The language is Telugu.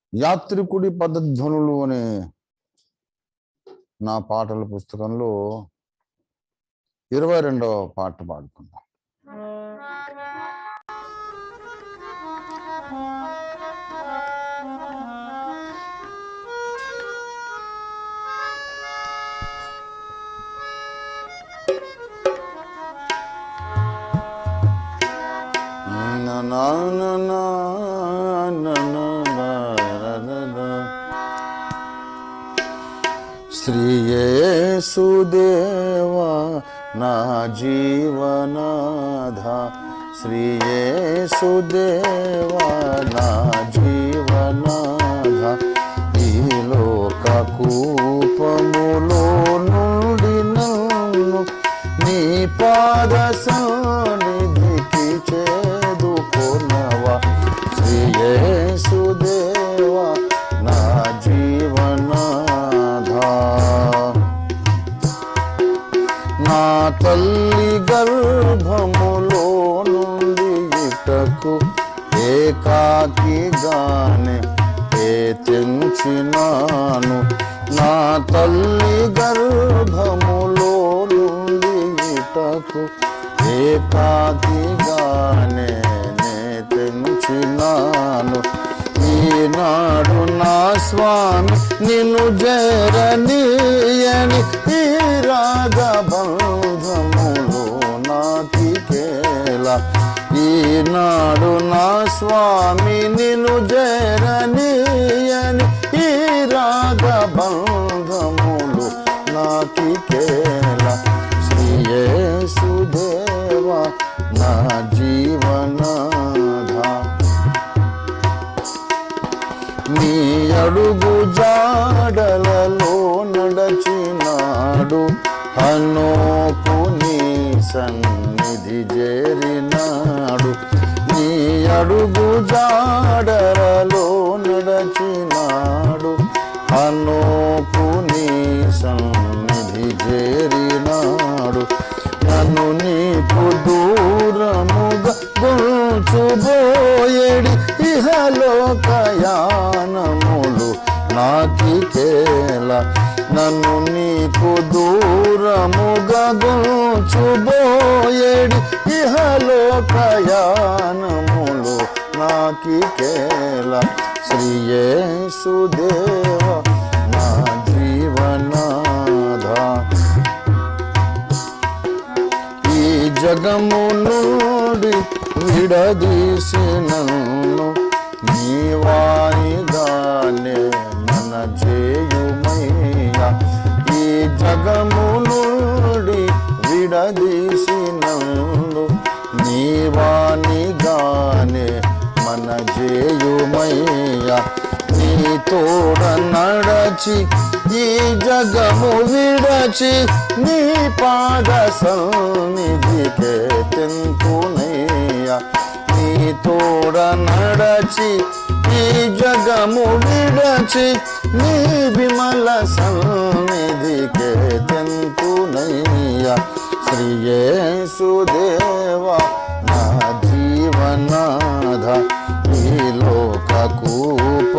యాత్రికుడి పదధ్వనులు అనే నా పాటల పుస్తకంలో ఇరవై రెండవ పాట పాడుకుందాం నా నా నా నా నా నా నా నా నా. శ్రీయేసుదేవా నా జీవనాధ శ్రీయేసుదేవా నా జీవనాధ ఈ లోక కూపములో నుండి నన్ను నీ పాద సన్నిధికి చేదుకొనవా శ్రీయేసుదేవా నా జీవనాధా నా తల్లి గర్భములో నుండి ఇటకు ఏకాకిగానే ఏ తెంచినాను నా తల్లి గర్భములో నుండి ఇటకు ఏకాకిగానే నే తెంచినాను ఈనాడు నా స్వామి నిన్ను జరనీయని ఈ రాగబంధములు నాకికేలా ఈనాడు నా స్వామి నిన్ను జరనీయని ఈ రాగబంధములు నాకికేలా శ్రీయేసుదేవా నా జీవనాధా నీ అడుగు జాడలలో నడచినాడు హనోకు నీ సన్నిధి చేరినాడు నీ అడుగు జాడలలో నడచినాడు హనోకు నీ సన్నిధి చేరినాడు నన్ను నీకు దూరముగా గొంచుబోయేడి ఇహలోకయానములు నాకికేల నన్ను నీకు దూరముగా గొంచుబోయేడి ఇహలోకయానములు నాకికేల శ్రీయేసుదేవ నా జీవనాధా ఈ జగము నుండి విడదీసి నన్ను నీవాయిగానే మన జేయుమయ్యా ఈ జగము నుండి విడదీసి నన్ను నీవానిగానే మన జేయుమయ్యా నీ తోడ నడచి ఈ జగము విడచి నీ పాద సన్నిధికే తెంపునయ్యా నీ తోడ నడచి ఈ జగము విడచి నీ విమల సన్నిధికే తెంపునయ్యా శ్రీయేసుదేవా నా జీవనాథ ఈ లోక కూప